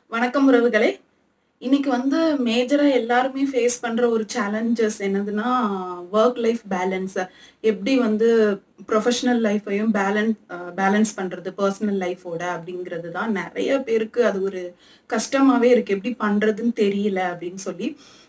வணக்கம் உறவுகளே இன்னைக்கு வந்து மேஜரா எல்லாருமே ஃபேஸ் பண்ற ஒரு சேலஞ்சஸ் என்னதுன்னா ஒர்க் லைஃப் பேலன்ஸ் எப்படி வந்து ப்ரொஃபஷனல் லைஃபையும் பேலன்ஸ் பேலன்ஸ் பண்றது பர்சனல் லைஃபோட அப்படிங்கிறது தான் நிறைய பேருக்கு அது ஒரு கஷ்டமாவே இருக்கு எப்படி பண்றதுன்னு தெரியல அப்படின்னு சொல்லி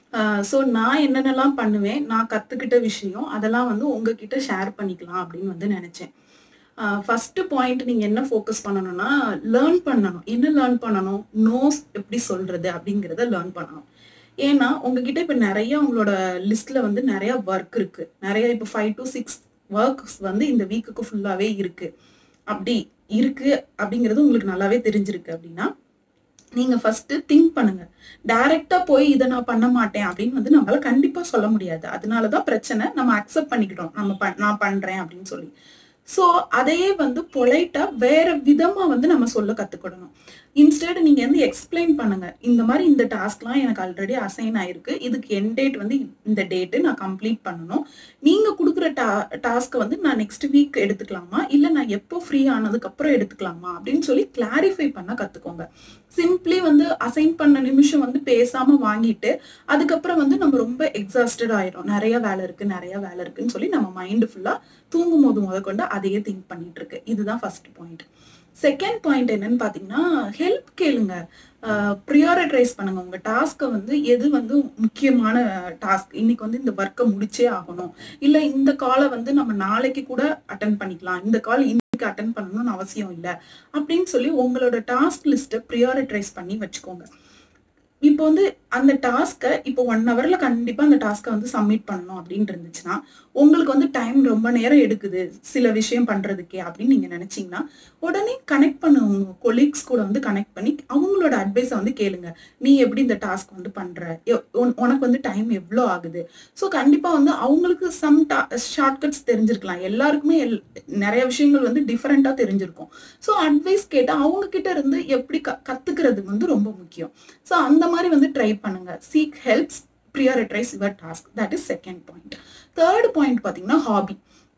ஸோ நான் என்னென்னலாம் பண்ணுவேன் நான் கத்துக்கிட்ட விஷயம் அதெல்லாம் வந்து உங்ககிட்ட ஷேர் பண்ணிக்கலாம் அப்படின்னு வந்து நினைச்சேன் ஃபர்ஸ்ட் பாயிண்ட் நீங்க என்ன ஃபோக்கஸ் பண்ணணும்னா லேர்ன் பண்ணணும் என்ன லேர்ன் பண்ணணும் நோஸ் எப்படி சொல்றது அப்படிங்கிறத லேர்ன் பண்ணணும் ஏன்னா உங்ககிட்ட இப்ப நிறைய உங்களோட லிஸ்ட்ல வந்து நிறைய ஒர்க் இருக்கு நிறைய இப்போ ஃபைவ் டு சிக்ஸ் ஒர்க்ஸ் வந்து இந்த வீக்குக்கு ஃபுல்லாவே இருக்கு அப்படி இருக்கு அப்படிங்கிறது உங்களுக்கு நல்லாவே தெரிஞ்சிருக்கு அப்படின்னா நீங்க ஃபர்ஸ்ட் திங்க் பண்ணுங்க டைரக்டா போய் இதை நான் பண்ண மாட்டேன் அப்படின்னு வந்து நம்மளால கண்டிப்பா சொல்ல முடியாது அதனாலதான் பிரச்சனை நம்ம அக்செப்ட் பண்ணிக்கிட்டோம் நம்ம பண்- நான் பண்றேன் அப்படின்னு சொல்லி ஸோ அதையே வந்து பொலைட்டா வேற விதமா வந்து நம்ம சொல்ல கத்துக்கிடணும் இன்ஸ்டெட் நீங்க வந்து எக்ஸ்பிளைன் பண்ணுங்க இந்த மாதிரி இந்த டாஸ்க்லாம் எனக்கு ஆல்ரெடி அசைன் ஆயிருக்கு இதுக்கு என் டேட் வந்து இந்த டேட்டு நான் கம்ப்ளீட் பண்ணணும் நீங்க கொடுக்குற டா டாஸ்க்கை வந்து நான் நெக்ஸ்ட் வீக் எடுத்துக்கலாமா இல்ல நான் எப்போ ஃப்ரீ ஆனதுக்கு அப்புறம் எடுத்துக்கலாமா அப்படின்னு சொல்லி கிளாரிஃபை பண்ண கத்துக்கோங்க சிம்பிளி வந்து அசைன் பண்ண நிமிஷம் வந்து பேசாம வாங்கிட்டு அதுக்கப்புறம் வந்து நம்ம ரொம்ப எக்ஸாஸ்டட் ஆயிடும் நிறைய வேலை இருக்கு நிறைய வேலை இருக்குன்னு சொல்லி நம்ம மைண்ட் ஃபுல்லா தூங்கும் போது முத கொண்டு அதையே திங்க் பண்ணிட்டு இருக்கு இதுதான் ஃபர்ஸ்ட் பாயிண்ட் செகண்ட் பாயிண்ட் என்னன்னு பாத்தீங்கன்னா ஹெல்ப் கேளுங்க ப்ரியாரிட்ரைஸ் பண்ணுங்க உங்க டாஸ்க்கை வந்து எது வந்து முக்கியமான டாஸ்க் இன்னைக்கு வந்து இந்த ஒர்க்கை முடிச்சே ஆகணும் இல்ல இந்த காலை வந்து நம்ம நாளைக்கு கூட அட்டன் பண்ணிக்கலாம் இந்த கால் இன்னைக்கு அட்டன் பண்ணணும்னு அவசியம் இல்லை அப்படின்னு சொல்லி உங்களோட டாஸ்க் லிஸ்ட்டை ப்ரியாரிட்ரைஸ் பண்ணி வச்சுக்கோங்க இப்போ வந்து அந்த டாஸ்க்கை இப்போ ஒன் ஹவர்ல கண்டிப்பா அந்த டாஸ்க்கை வந்து சப்மிட் பண்ணணும் அப்படின்னு இருந்துச்சுன்னா உங்களுக்கு வந்து டைம் ரொம்ப நேரம் எடுக்குது சில விஷயம் பண்றதுக்கே அப்படின்னு நீங்க நினைச்சீங்கன்னா உடனே கனெக்ட் பண்ண உங்க கொலீக்ஸ் கூட வந்து கனெக்ட் பண்ணி அவங்களோட அட்வைஸை வந்து கேளுங்க நீ எப்படி இந்த டாஸ்க் வந்து பண்ற எ- உன்- உனக்கு வந்து டைம் எவ்வளோ ஆகுது ஸோ கண்டிப்பா வந்து அவங்களுக்கு சம் ஷார்ட்கட்ஸ் தெரிஞ்சிருக்கலாம் எல்லாருக்குமே எல் நிறைய விஷயங்கள் வந்து டிஃப்ரெண்டா தெரிஞ்சிருக்கும் ஸோ அட்வைஸ் கேட்டா அவங்க கிட்ட இருந்து எப்படி க கத்துக்கிறது வந்து ரொம்ப முக்கியம் ஸோ அந்த மாதிரி வந்து ட்ரை பண்ணுங்க seek helps prioritise your task that is second point third point பார்த்தீங்கன்னா ஹாபி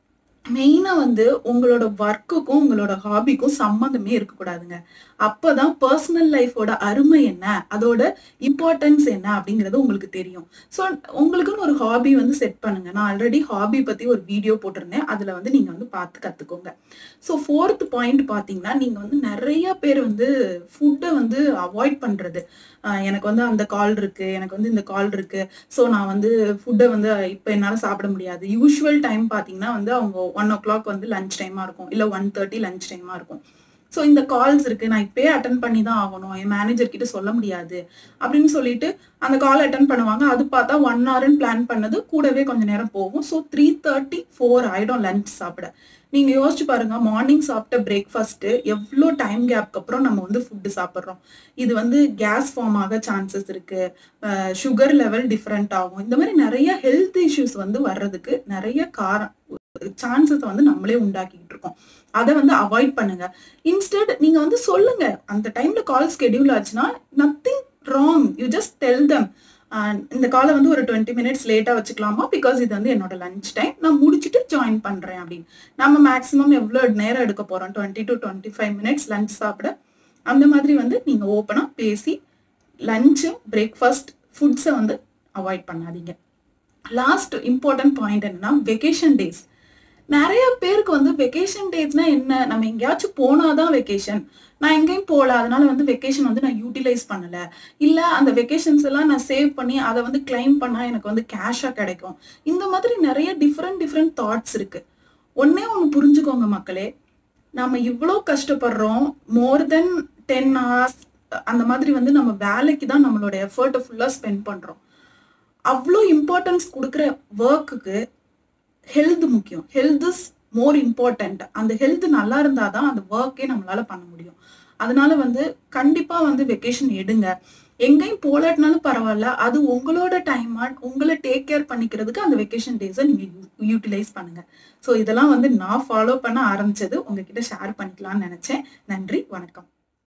மெயினா வந்து உங்களோட ஒர்க்குக்கும் உங்களோட ஹாபிக்கும் சம்மந்தமே இருக்கக்கூடாதுங்க அப்பதான் பர்சனல் லைஃபோட அருமை என்ன அதோட இம்பார்ட்டன்ஸ் என்ன அப்படிங்கிறது உங்களுக்கு தெரியும் ஸோ உங்களுக்குன்னு ஒரு ஹாபி வந்து செட் பண்ணுங்க நான் ஆல்ரெடி ஹாபி பத்தி ஒரு வீடியோ போட்டிருந்தேன் அதுல வந்து நீங்க வந்து பார்த்து கத்துக்கோங்க ஸோ ஃபோர்த் பாயிண்ட் பார்த்தீங்கன்னா நீங்க வந்து நிறைய பேர் வந்து ஃபுட்டை வந்து அவாய்ட் பண்றது ஆஹ் எனக்கு வந்து அந்த கால் இருக்கு எனக்கு வந்து இந்த கால் இருக்கு ஸோ நான் வந்து ஃபுட்டை வந்து இப்போ என்னால் சாப்பிட முடியாது யூஷுவல் டைம் பார்த்தீங்கன்னா வந்து அவங்க ஒன் ஓ கிளாக் வந்து லஞ்ச் டைமாக இருக்கும் இல்லை ஒன் தேர்ட்டி லஞ்ச் டைமாக இருக்கும் ஸோ இந்த கால்ஸ் இருக்கு நான் இப்பயே அட்டன் பண்ணி தான் ஆகணும் என் மேனேஜர் கிட்ட சொல்ல முடியாது அப்படின்னு சொல்லிட்டு அந்த கால் அட்டன் பண்ணுவாங்க அது பார்த்தா ஒன் ஹவர்னு பிளான் பண்ணது கூடவே கொஞ்ச நேரம் போகும் ஸோ த்ரீ தேர்ட்டி ஃபோர் ஆயிடும் லஞ்ச் சாப்பிட நீங்க யோசிச்சு பாருங்க மார்னிங் சாப்பிட்ட பிரேக்ஃபாஸ்ட் எவ்வளோ டைம் கேப்க்கு அப்புறம் நம்ம வந்து ஃபுட்டு சாப்பிட்றோம் இது வந்து கேஸ் ஃபார்ம் ஆக சான்சஸ் இருக்கு சுகர் லெவல் டிஃப்ரெண்ட் ஆகும் இந்த மாதிரி நிறைய ஹெல்த் இஷ்யூஸ் வந்து வர்றதுக்கு நிறைய காரணம் சான்சஸ் வந்து நம்மளே உண்டாக்கிட்டு இருக்கோம் அதை வந்து அவாய்ட் பண்ணுங்க இன்ஸ்டெட் நீங்க வந்து சொல்லுங்க அந்த டைம்ல கால் ஸ்கெடியூல் ஆச்சுன்னா nothing wrong you just tell them இந்த காலை வந்து ஒரு டுவெண்ட்டி மினிட்ஸ் லேட்டா வச்சுக்கலாமா பிகாஸ் இது வந்து என்னோட லஞ்ச் டைம் நான் முடிச்சுட்டு ஜாயின் பண்றேன் அப்படின்னு நம்ம மேக்ஸிமம் எவ்வளோ நேரம் எடுக்க போறோம் twenty to twenty five minutes lunch சாப்பிட அந்த மாதிரி வந்து நீங்க ஓப்பனா பேசி லஞ்சு பிரேக்ஃபாஸ்ட் ஃபுட்ஸை வந்து அவாய்ட் பண்ணாதீங்க லாஸ்ட் இம்பார்ட்டன்ட் பாயிண்ட் என்னன்னா வெக்கேஷன் டேஸ் நிறைய பேருக்கு வந்து வெக்கேஷன் டேஸ்னா என்ன நம்ம எங்கேயாச்சும் போனாதான் வெக்கேஷன் நான் எங்கேயும் போகல அதனால வந்து வெக்கேஷன் வந்து நான் யூட்டிலைஸ் பண்ணல இல்ல அந்த வெக்கேஷன்ஸ் எல்லாம் நான் சேவ் பண்ணி அதை வந்து கிளைம் பண்ணா எனக்கு வந்து கேஷா கிடைக்கும் இந்த மாதிரி நிறைய டிஃப்ரெண்ட் டிஃப்ரெண்ட் தாட்ஸ் இருக்கு ஒன்னே ஒன்று புரிஞ்சுக்கோங்க மக்களே நம்ம இவ்வளோ கஷ்டப்படுறோம் மோர் தென் டென் ஹவர்ஸ் அந்த மாதிரி வந்து நம்ம வேலைக்கு தான் நம்மளோட எஃபர்ட்டை ஃபுல்லாக ஸ்பெண்ட் பண்ணுறோம் அவ்வளோ இம்பார்ட்டன்ஸ் கொடுக்குற ஒர்க்குக்கு ஹெல்த் முக்கியம் ஹெல்த் இஸ் மோர் இம்பார்ட்டன்ட் அந்த ஹெல்த் நல்லா இருந்தாதான் அந்த ஒர்க்கே நம்மளால பண்ண முடியும் அதனால வந்து கண்டிப்பா வந்து வெக்கேஷன் எடுங்க எங்கேயும் போலாட்டினாலும் பரவாயில்ல அது உங்களோட டைமா உங்களை டேக் கேர் பண்ணிக்கிறதுக்கு அந்த வெக்கேஷன் டேஸை நீங்க யூட்டிலைஸ் பண்ணுங்க ஸோ இதெல்லாம் வந்து நான் ஃபாலோ பண்ண ஆரம்பிச்சது உங்ககிட்ட ஷேர் பண்ணிக்கலாம்னு நினைச்சேன் நன்றி வணக்கம்